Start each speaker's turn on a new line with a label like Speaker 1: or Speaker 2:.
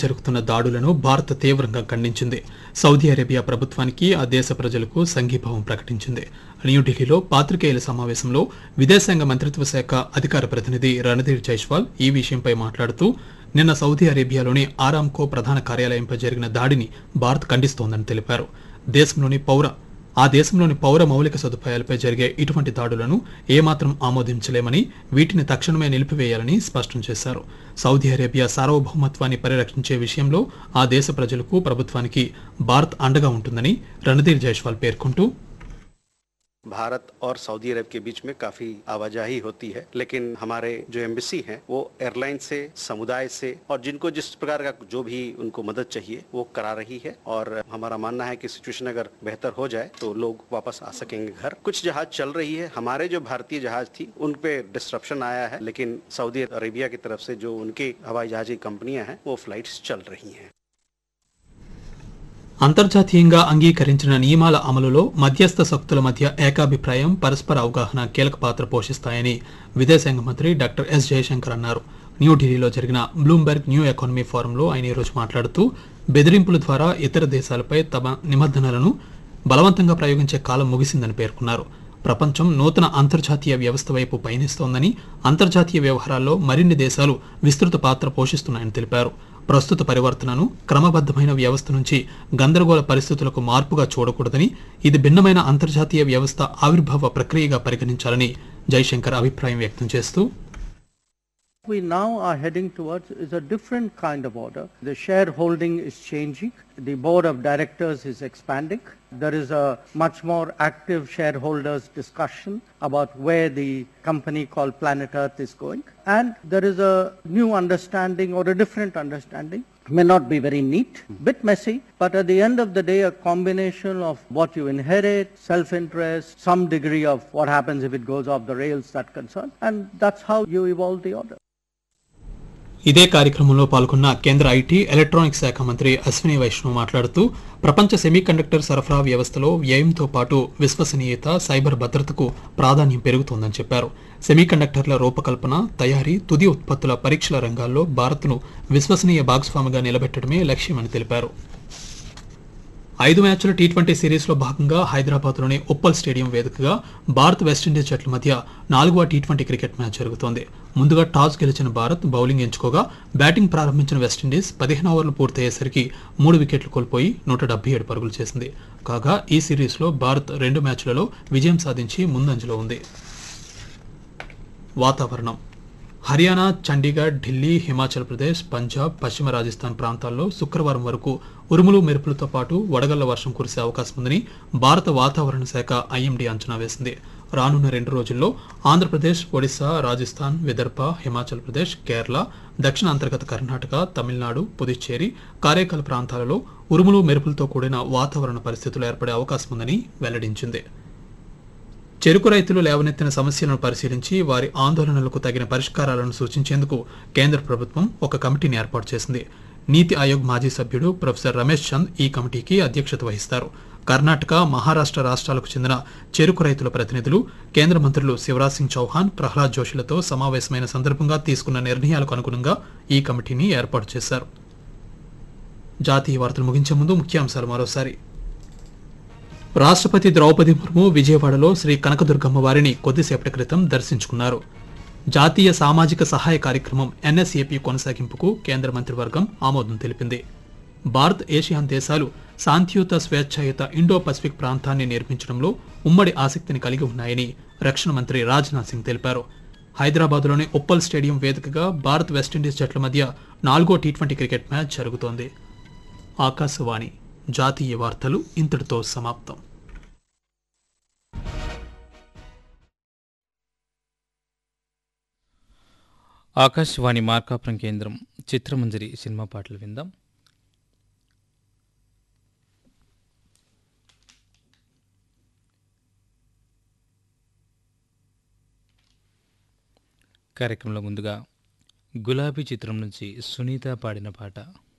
Speaker 1: జరుగుతున్న దాడులను భారత్ తీవ్రంగా ఖండించింది సౌదీ అరేబియా ప్రభుత్వానికి ఆ దేశ ప్రజలకు సంఘీభావం ప్రకటించింది న్యూఢిల్లీలో పాత్రికేయుల సమావేశంలో విదేశాంగ మంత్రిత్వ శాఖ అధికార ప్రతినిధి రణధీర్ జైస్వాల్ ఈ విషయంపై మాట్లాడుతూ నిన్న సౌదీ అరేబియాలోని ఆరాంకో ప్రధాన కార్యాలయంపై జరిగిన దాడిని భారత్ ఖండిస్తోందని తెలిపారు దేశంలోని పౌర ఆ దేశంలోని పౌర మౌలిక సదుపాయాలపై జరిగే ఇటువంటి దాడులను ఏమాత్రం ఆమోదించలేమని వీటిని తక్షణమే నిలిపివేయాలని స్పష్టం చేశారు సౌదీ అరేబియా సార్వభౌమత్వాన్ని పరిరక్షించే విషయంలో ఆ దేశ ప్రజలకు ప్రభుత్వానికి భారత్ అండగా ఉంటుందని రణధీర్ జైస్వాల్ పేర్కొంటూ
Speaker 2: भारत और सऊदी अरब के बीच में काफी आवाजाही होती है लेकिन हमारे जो एम्बेसी हैं वो एयरलाइन से समुदाय से और जिनको जिस प्रकार का जो भी उनको मदद चाहिए वो करा रही है और हमारा मानना है कि सिचुएशन अगर बेहतर हो जाए तो लोग वापस आ सकेंगे घर कुछ जहाज चल रही है हमारे जो भारतीय जहाज थी उन पे डिस्ट्रप्शन आया है लेकिन सऊदी अरेबिया की तरफ से जो उनके हवाई जहाज की कंपनियां हैं वो फ्लाइट्स चल रही हैं
Speaker 1: అంతర్జాతీయంగా అంగీకరించిన నియమాల అమలులో మధ్యస్థ శక్తుల మధ్య ఏకాభిప్రాయం పరస్పర అవగాహన కీలక పాత్ర పోషిస్తాయని విదేశాంగ మంత్రి డాక్టర్ ఎస్ జయశంకర్ అన్నారు న్యూఢిల్లీలో జరిగిన బ్లూంబెర్గ్ న్యూ ఎకానమీ ఫోరంలో ఆయన ఈరోజు మాట్లాడుతూ బెదిరింపుల ద్వారా ఇతర దేశాలపై తమ నిబంధనలను బలవంతంగా ప్రయోగించే కాలం ముగిసిందని పేర్కొన్నారు ప్రపంచం నూతన అంతర్జాతీయ వ్యవస్థ వైపు పయనిస్తోందని అంతర్జాతీయ వ్యవహారాల్లో మరిన్ని దేశాలు విస్తృత పాత్ర పోషిస్తున్నాయని తెలిపారు ప్రస్తుత పరివర్తనను క్రమబద్ధమైన వ్యవస్థ నుంచి గందరగోళ పరిస్థితులకు మార్పుగా చూడకూడదని ఇది భిన్నమైన అంతర్జాతీయ వ్యవస్థ ఆవిర్భావ ప్రక్రియగా పరిగణించాలని జైశంకర్ అభిప్రాయం వ్యక్తం చేస్తూ
Speaker 3: we now are heading towards is a different kind of order. The shareholding is changing. The board of directors is expanding. There is a much more active shareholders discussion about where the company called Planet Earth is going. And there is a new understanding or a different understanding. May not be very neat, bit messy, but at the end of the day, a combination of what you inherit, self-interest, some degree of what happens if it goes off the rails, that concern, and that's how you evolve the order.
Speaker 1: ఇదే కార్యక్రమంలో పాల్గొన్న కేంద్ర IT electronics శాఖ మంత్రి అశ్విని వైష్ణవ్ మాట్లాడుతూ ప్రపంచ semiconductor సరఫరా వ్యవస్థలో వ్యయంతో పాటు విశ్వసనీయత సైబర్ భద్రతకు ప్రాధాన్యం పెరుగుతోందని చెప్పారు సెమీకండక్టర్ల రూపకల్పన తయారీ తుది ఉత్పత్తుల పరీక్షల రంగాల్లో భారత్ను విశ్వసనీయ భాగస్వామిగా నిలబెట్టడమే లక్ష్యమని తెలిపారు ఐదు మ్యాచ్ల టీ ట్వంటీ సిరీస్లో భాగంగా హైదరాబాద్లోని ఉప్పల్ స్టేడియం వేదికగా భారత్ వెస్టిండీస్ జట్ల మధ్య నాలుగవ టీ ట్వంటీ క్రికెట్ మ్యాచ్ జరుగుతోంది ముందుగా టాస్ గెలిచిన భారత్ బౌలింగ్ ఎంచుకోగా బ్యాటింగ్ ప్రారంభించిన వెస్టిండీస్ పదిహేను ఓవర్లు పూర్తయ్యేసరికి మూడు వికెట్లు కోల్పోయి నూట డెబ్బై ఏడు పరుగులు చేసింది కాగా ఈ సిరీస్లో భారత్ రెండు మ్యాచ్లలో విజయం సాధించి ముందంజలో ఉంది వాతావరణం హర్యానా చండీగఢ్ ఢిల్లీ హిమాచల్ ప్రదేశ్ పంజాబ్ పశ్చిమ రాజస్థాన్ ప్రాంతాల్లో శుక్రవారం వరకు ఉరుములు మెరుపులతో పాటు వడగళ్ల వర్షం కురిసే అవకాశం ఉందని భారత వాతావరణ శాఖ ఐఎండీ అంచనా వేసింది రానున్న రెండు రోజుల్లో ఆంధ్రప్రదేశ్ ఒడిశా రాజస్థాన్ విదర్భ హిమాచల్ ప్రదేశ్ కేరళ దక్షిణ అంతర్గత కర్ణాటక తమిళనాడు పుదుచ్చేరి కారైకాల్ ప్రాంతాలలో ఉరుములు మెరుపులతో కూడిన వాతావరణ పరిస్థితులు ఏర్పడే అవకాశం ఉందని వెల్లడించింది చెరుకు రైతులు లేవనెత్తిన సమస్యలను పరిశీలించి వారి ఆందోళనలకు తగిన పరిష్కారాలను సూచించేందుకు కేంద్ర ప్రభుత్వం ఒక కమిటీని ఏర్పాటు చేసింది నీతి ఆయోగ్ మాజీ సభ్యుడు ప్రొఫెసర్ రమేష్ చంద్ ఈ కమిటీకి అధ్యక్షత వహిస్తారు కర్ణాటక మహారాష్ట్ర రాష్ట్రాలకు చెందిన చెరుకు రైతుల ప్రతినిధులు కేంద్ర మంత్రులు శివరాజ్ సింగ్ చౌహాన్ ప్రహ్లాద్ జోషిలతో సమావేశమైన సందర్భంగా తీసుకున్న నిర్ణయాలకు అనుగుణంగా ఈ కమిటీని ఏర్పాటు చేశారు జాతీయ వార్తలు ముగించే ముందు ముఖ్యాంశాలు మరోసారి రాష్ట్రపతి ద్రౌపది ముర్ము విజయవాడలో శ్రీ కనకదుర్గమ్మ వారిని కొద్దిసేపటి క్రితం దర్శించుకున్నారు జాతీయ సామాజిక సహాయ కార్యక్రమం ఎన్ఎస్ఏపీ కొనసాగింపుకు కేంద్ర మంత్రివర్గం ఆమోదం తెలిపింది భారత్ ఏషియాన్ దేశాలు శాంతియుత స్వేచ్ఛాయుత ఇండో పసిఫిక్ ప్రాంతాన్ని నిర్మించడంలో ఉమ్మడి ఆసక్తిని కలిగి ఉన్నాయని రక్షణ మంత్రి రాజ్నాథ్ సింగ్ తెలిపారు హైదరాబాద్లోని ఉప్పల్ స్టేడియం వేదికగా భారత్ వెస్టిండీస్ జట్ల మధ్య నాలుగో టీ ట్వంటీ క్రికెట్ మ్యాచ్ జరుగుతోంది ఆకాశవాణి జాతీయ వార్తలు ఇంతటితో సమాప్తం
Speaker 4: ఆకాశవాణి మార్కాపురం కేంద్రం చిత్రమంజరి సినిమా పాటలు విందాం కార్యక్రమంలో ముందుగా గులాబీ చిత్రం నుంచి సునీత పాడిన పాట